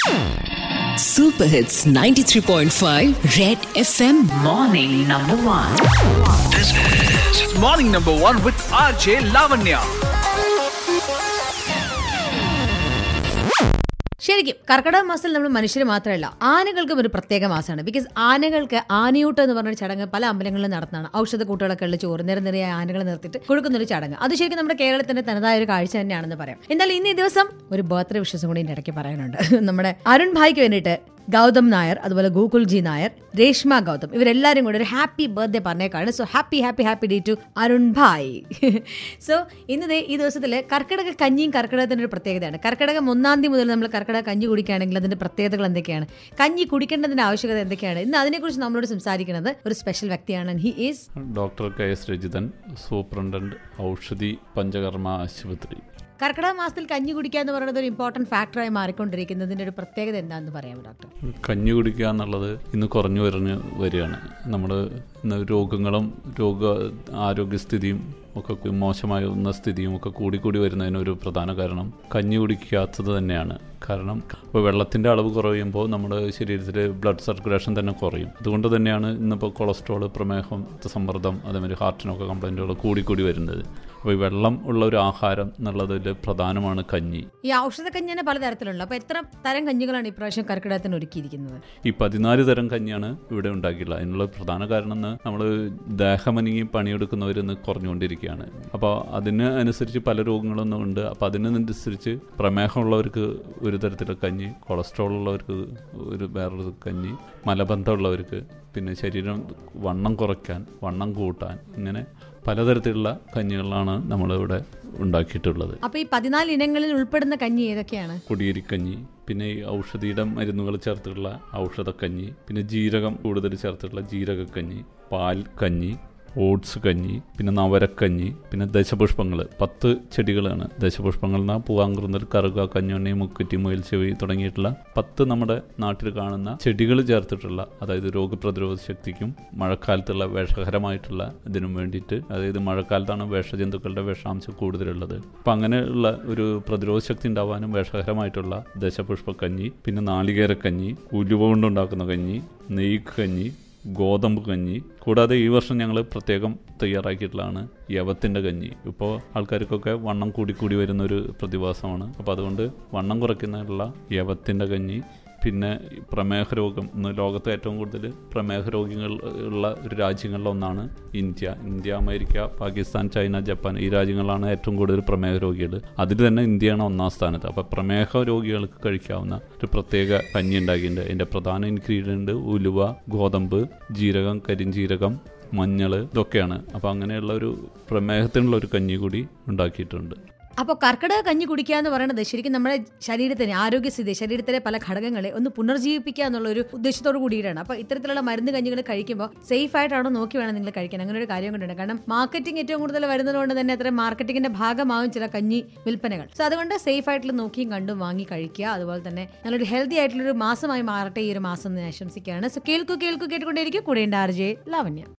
Super Hits 93.5 Red FM Morning number one. This is Morning Number One with RJ Lavanya. ശരിക്കും കർക്കിടക മാസത്തിൽ നമ്മൾ മനുഷ്യർ മാത്രമല്ല ആനകൾക്കും ഒരു പ്രത്യേക മാസമാണ് ബിക്കോസ് ആനകൾക്ക് ആനയൂട്ടം എന്ന് പറഞ്ഞൊരു ചടങ്ങ് പല അമ്പലങ്ങളിലും നടത്തുന്നതാണ് ഔഷധ കൂട്ടുകളൊക്കെ ഉള്ള ചോറ് നിര നിറയെ ആനകളെ നിർത്തിയിട്ട് കൊടുക്കുന്ന ഒരു ചടങ്ങ് അത് ശരിക്കും നമ്മുടെ കേരളത്തിന്റെ തനതായ ഒരു കാഴ്ച തന്നെയാണെന്ന് പറയാം എന്നാൽ ഇന്ന് ഈ ദിവസം ഒരു ബർത്ത്ഡേ വിശ്വസം കൂടി ഇതിന്റെ ഇടയ്ക്ക് പറയാനുണ്ട് നമ്മുടെ അരുൺ ഭായിക്ക് വേണ്ടിയിട്ട് ഗൗതം നായർ അതുപോലെ ഗോകുൽ ജി നായർ രേഷ്മ ഗൗതം ഇവരെല്ലാവരും കൂടി ഒരു ഹാപ്പി ബർത്ത്ഡേ പറഞ്ഞേക്കാണ് so happy happy happy day to Arun bhai so ഇന്ന് ദേ ഈ ദിവസത്തിൽ കർക്കിടക കഞ്ഞിയും കർക്കിടകത്തിൻ്റെ ഒരു പ്രത്യേകതയാണ് കർക്കിടകം ഒന്നാം തീയതി മുതൽ നമ്മൾ കർക്കിടക കഞ്ഞി കുടിക്കുകയാണെങ്കിൽ അതിന്റെ പ്രത്യേകതകൾ എന്തൊക്കെയാണ് കഞ്ഞി കുടിക്കേണ്ടതിന്റെ ആവശ്യകത എന്തൊക്കെയാണ് ഇന്ന് അതിനെക്കുറിച്ച് നമ്മളോട് സംസാരിക്കുന്നത് ഒരു സ്പെഷ്യൽ വ്യക്തിയാണ് he is doctor K S Rajithan superintendent Oushadhi Panchakarma ആശുപത്രി കർക്കിടക മാസത്തിൽ കഞ്ഞി കുടിക്കുക എന്ന് പറയുന്നത് ഒരു ഇമ്പോർട്ടന്റ് ഫാക്ടറായി മാറിക്കൊണ്ടിരിക്കുന്നതിന്റെ ഒരു പ്രത്യേകത എന്താണെന്ന് പറയാമോ ഡോക്ടർ കഞ്ഞി കുടിക്കുക എന്നുള്ളത് ഇന്ന് കുറഞ്ഞു വരഞ്ഞ് വരികയാണ് നമ്മൾ ഇന്ന് രോഗങ്ങളും രോഗ ആരോഗ്യസ്ഥിതിയും ഒക്കെ മോശമാകുന്ന സ്ഥിതിയും ഒക്കെ കൂടിക്കൂടി വരുന്നതിനൊരു പ്രധാന കാരണം കഞ്ഞി കുടിക്കാത്തത് തന്നെയാണ് കാരണം ഇപ്പോൾ വെള്ളത്തിൻ്റെ അളവ് കുറയുമ്പോൾ നമ്മുടെ ശരീരത്തിൽ ബ്ലഡ് സർക്കുലേഷൻ തന്നെ കുറയും അതുകൊണ്ട് തന്നെയാണ് ഇന്നിപ്പോൾ കൊളസ്ട്രോൾ പ്രമേഹം സമ്മർദ്ദം അതേമാതിരി ഹാർട്ടിനൊക്കെ കംപ്ലൈൻറ്റുകൾ കൂടിക്കൂടി വരുന്നത് അപ്പോൾ ഈ വെള്ളം ഉള്ള ഒരു ആഹാരം എന്നുള്ളതിൽ പ്രധാനമാണ് കഞ്ഞി ഈ ഔഷധ കഞ്ഞി തന്നെ പലതരത്തിലുള്ള അപ്പൊ എത്ര തരം കഞ്ഞികളാണ് ഇപ്രാവശ്യം കർക്കിടകത്തിന് ഒരുക്കിയിരിക്കുന്നത് ഈ പതിനാല് തരം കഞ്ഞിയാണ് ഇവിടെ ഉണ്ടാക്കിയിട്ടുള്ളത് അതിനുള്ള പ്രധാന കാരണം എന്ന് നമ്മൾ ദേഹമനങ്ങി പണിയെടുക്കുന്നവരിന്ന് കുറഞ്ഞുകൊണ്ടിരിക്കുകയാണ് അപ്പോൾ അതിന് അനുസരിച്ച് പല രോഗങ്ങളൊന്നും ഉണ്ട് അപ്പോൾ അതിനനുസരിച്ച് പ്രമേഹമുള്ളവർക്ക് ഒരു തരത്തിലുള്ള കഞ്ഞി കൊളസ്ട്രോൾ ഉള്ളവർക്ക് ഒരു വേറൊരു കഞ്ഞി മലബന്ധമുള്ളവർക്ക് പിന്നെ ശരീരം വണ്ണം കുറയ്ക്കാൻ വണ്ണം കൂട്ടാൻ ഇങ്ങനെ പലതരത്തിലുള്ള കഞ്ഞികളാണ് നമ്മളിവിടെ ഉണ്ടാക്കിയിട്ടുള്ളത് അപ്പൊ ഈ പതിനാല് ഇനങ്ങളിൽ ഉൾപ്പെടുന്ന കഞ്ഞി ഏതൊക്കെയാണ് കൊടിയേരിക്കഞ്ഞി പിന്നെ ഈ ഔഷധിയുടെ മരുന്നുകൾ ചേർത്തിട്ടുള്ള ഔഷധക്കഞ്ഞി പിന്നെ ജീരകം കൂടുതൽ ചേർത്തിട്ടുള്ള ജീരകക്കഞ്ഞി പാൽ കഞ്ഞി ഓട്സ് കഞ്ഞി പിന്നെ നവരക്കഞ്ഞി പിന്നെ ദശപുഷ്പങ്ങൾ പത്ത് ചെടികളാണ് ദശപുഷ്പങ്ങൾ എന്നാൽ പൂവാങ്കുറുന്നൽ കറുക കഞ്ഞുണ്ണി മുക്കുറ്റി മുയൽ ചെവി തുടങ്ങിയിട്ടുള്ള പത്ത് നമ്മുടെ നാട്ടിൽ കാണുന്ന ചെടികൾ ചേർത്തിട്ടുള്ള അതായത് രോഗപ്രതിരോധ ശക്തിക്കും മഴക്കാലത്തുള്ള വിഷകരമായിട്ടുള്ള ഇതിനും വേണ്ടിയിട്ട് അതായത് മഴക്കാലത്താണ് വിഷജന്തുക്കളുടെ വിഷാംശം കൂടുതലുള്ളത് അപ്പം അങ്ങനെയുള്ള ഒരു പ്രതിരോധ ശക്തി ഉണ്ടാവാനും വിഷകരമായിട്ടുള്ള ദശപുഷ്പക്കഞ്ഞി പിന്നെ നാളികേരക്കഞ്ഞി ഉലുവ കൊണ്ടുണ്ടാക്കുന്ന കഞ്ഞി നെയ്യ് കഞ്ഞി ഗോതമ്പ് കഞ്ഞി കൂടാതെ ഈ വർഷം ഞങ്ങൾ പ്രത്യേകം തയ്യാറാക്കിയിട്ടുള്ളതാണ് യവത്തിൻ്റെ കഞ്ഞി ഇപ്പോൾ ആൾക്കാർക്കൊക്കെ വണ്ണം കൂടി കൂടി വരുന്ന ഒരു പ്രതിഭാസമാണ് അപ്പോൾ അതുകൊണ്ട് വണ്ണം കുറയ്ക്കുന്നതിനുള്ള യവത്തിൻ്റെ കഞ്ഞി പിന്നെ ഈ പ്രമേഹ രോഗം ഇന്ന് ലോകത്തെ ഏറ്റവും കൂടുതൽ പ്രമേഹ രോഗികൾ ഉള്ള ഒരു രാജ്യങ്ങളിലൊന്നാണ് India India America Pakistan China Japan ഈ രാജ്യങ്ങളാണ് ഏറ്റവും കൂടുതൽ പ്രമേഹ രോഗികൾ അതിൽ തന്നെ ഇന്ത്യയാണ് ഒന്നാം സ്ഥാനത്ത് അപ്പോൾ പ്രമേഹ രോഗികൾക്ക് കഴിക്കാവുന്ന ഒരു പ്രത്യേക കഞ്ഞി ഉണ്ടാക്കിയിട്ടുണ്ട് അതിൻ്റെ പ്രധാന ഇൻഗ്രീഡിയൻറ്റ് ഉലുവ ഗോതമ്പ് ജീരകം കരിഞ്ജീരകം മഞ്ഞൾ ഇതൊക്കെയാണ് അപ്പോൾ അങ്ങനെയുള്ള ഒരു പ്രമേഹത്തിനുള്ള ഒരു കഞ്ഞി കൂടി ഉണ്ടാക്കിയിട്ടുണ്ട് അപ്പോൾ കർക്കിടക കഞ്ഞി കുടിക്കുക എന്ന് പറയുന്നത് ശരിക്കും നമ്മുടെ ശരീരത്തിന് ആരോഗ്യസ്ഥിതി ശരീരത്തിലെ പല ഘടകങ്ങളെ ഒന്ന് പുനർജീവിപ്പിക്കുക എന്നുള്ള ഒരു ഉദ്ദേശത്തോട് കൂടിയിട്ടാണ് അപ്പോൾ ഇത്തരത്തിലുള്ള മരുന്ന് കഞ്ഞികൾ കഴിക്കുമ്പോൾ സേഫ് ആയിട്ടാണോ നോക്കി വേണം നിങ്ങൾ കഴിക്കാൻ അങ്ങനെ ഒരു കാര്യം കൊണ്ടുണ്ട് കാരണം മാർക്കറ്റിംഗ് ഏറ്റവും കൂടുതൽ വരുന്നതുകൊണ്ട് തന്നെ അത്ര മാർക്കറ്റിംഗിന്റെ ഭാഗമാവും ചില കഞ്ഞി വിൽപ്പനകൾ സോ അതുകൊണ്ട് സേഫ് ആയിട്ടുള്ള നോക്കിയും കണ്ടും വാങ്ങി കഴിക്കുക അതുപോലെ തന്നെ നല്ലൊരു ഹെൽത്തി ആയിട്ടുള്ള ഒരു മാസമായി മാറട്ടെ ഈ ഒരു മാസം എന്ന് ആശംസിക്കുകയാണ് സോ കേൾക്കൂ കേൾക്കൂ കേട്ടുകൊണ്ടേയിരിക്കും കൂടെ ഉണ്ട് ആർ ജെ ലാവണ്യ